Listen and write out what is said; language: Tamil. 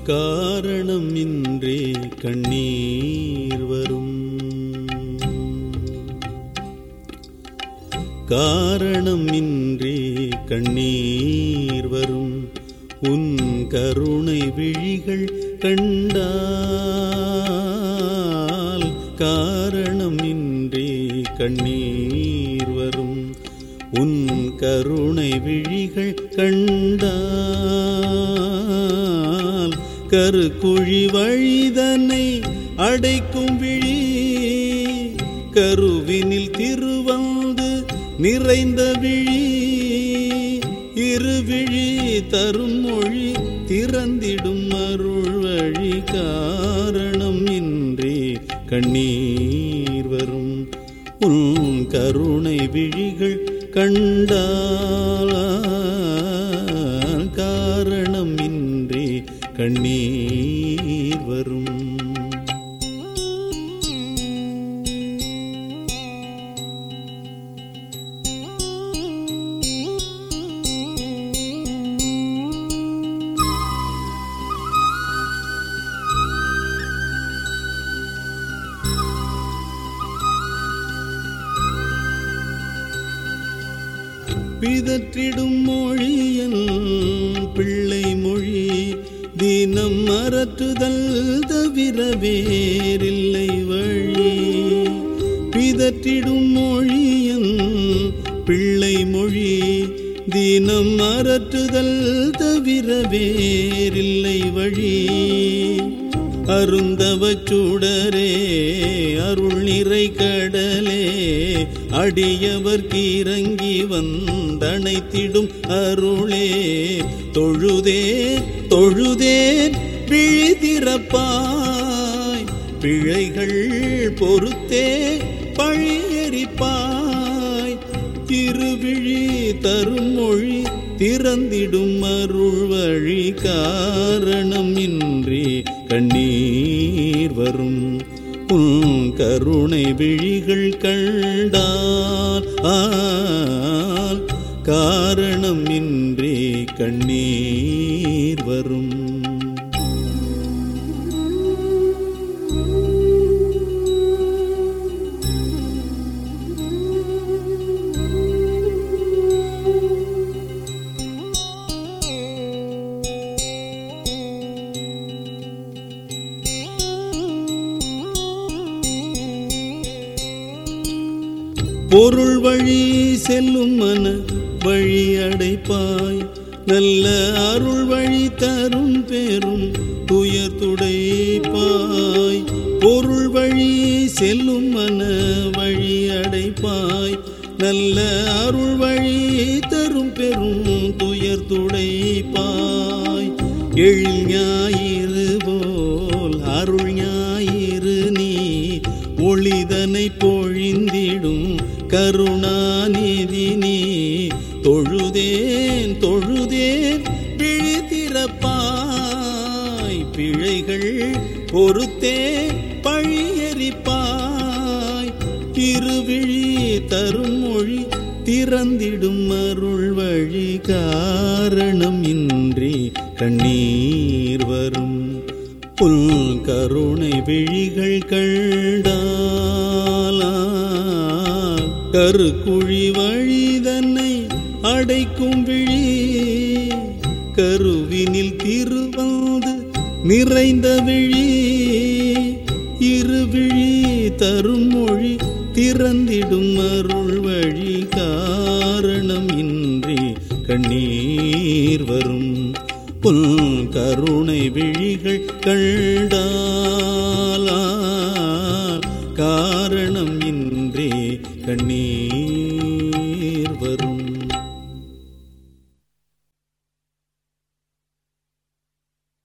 காரணம் இன்றே கண்ணீர் வரும் காரணம் இன்றே கண்ணீர் வரும் உன் கருணை விழிகள் கண்டால் காரணம் இன்றே கண்ணீர் வரும் உன் கருணை விழிகள் கண்டால் கருக்குழி வழிதனை அடைக்கும் விழி கருவினில் திருவந்து நிறைந்த விழி இருவிழி தரும் மொழி திறந்திடும் அருள் வழி காரணம் இன்றே கண்ணீர் வரும் உன் கருணை விழிகள் கண்டால் காரணம் இன்றே கண்ணீர் வரும் பிதற்றிடும் மொழியல் பிள்ளை மொழி தினம் மறற்றுதல் தவிர வேறில்லை வழி பிதற்றிடும் மொழியல் பிள்ளை மொழி தினம் மறற்றுதல் தவிர வேறில்லை வழி அருந்தவச் சுடரே அருள் நிறை கடலே அடியவர்க்கு இறங்கி வந்தணைத்திடும் அருளே தொழுதே தொழுதேன் விழிதிறப்பாய் பிழைகள் பொறுத்தே பழியரிப்பாய் திருவிழி தரும் மொழி திறந்திடும் அருள் வழி காரணம் இன்றி கண்ணீர் வரும் உன் கருணை விழிகள் கண்டால் ஆல் காரணம் இன்றி கண்ணீர் வரும் பொருள் வழி செல்லும் மன வழி அடைப்பாய் நல்ல அருள் வழி தரும் பெரும் துயர் துடைப்பாய் பொருள் வழி செல்லும் மன வழி அடைப்பாய் நல்ல அருள் வழி தரும் பெரும் துயர் துடைப்பாய் எழில் ஞாயிறு போல் அருள் ஞாயிறு நீ ஒளிதனை பொழிந்திடும் கருணாநிதி நீ தொழுதேன் தொழுதேன் விழித்திறப்பாய் பிழைகள் பொறுத்தே பழியரிப்பாய் திருவிழி தரும் மொழி திறந்திடும் அருள் வழி காரணம் இன்றி கண்ணீர் வரும் புல் கருணை விழிகள் கண்டாலா கருக்குழி வழிதன்னை அடைக்கும் விழி கருவினில் திருவாது நிறைந்த விழி இருவிழி தரும் மொழி திறந்திடும் அருள் வழி காரணம் இன்றி கண்ணீர் வரும் புல் கருணை விழிகள் கண்டாலா காரணம் இன்றே கண்ணீர் வரும்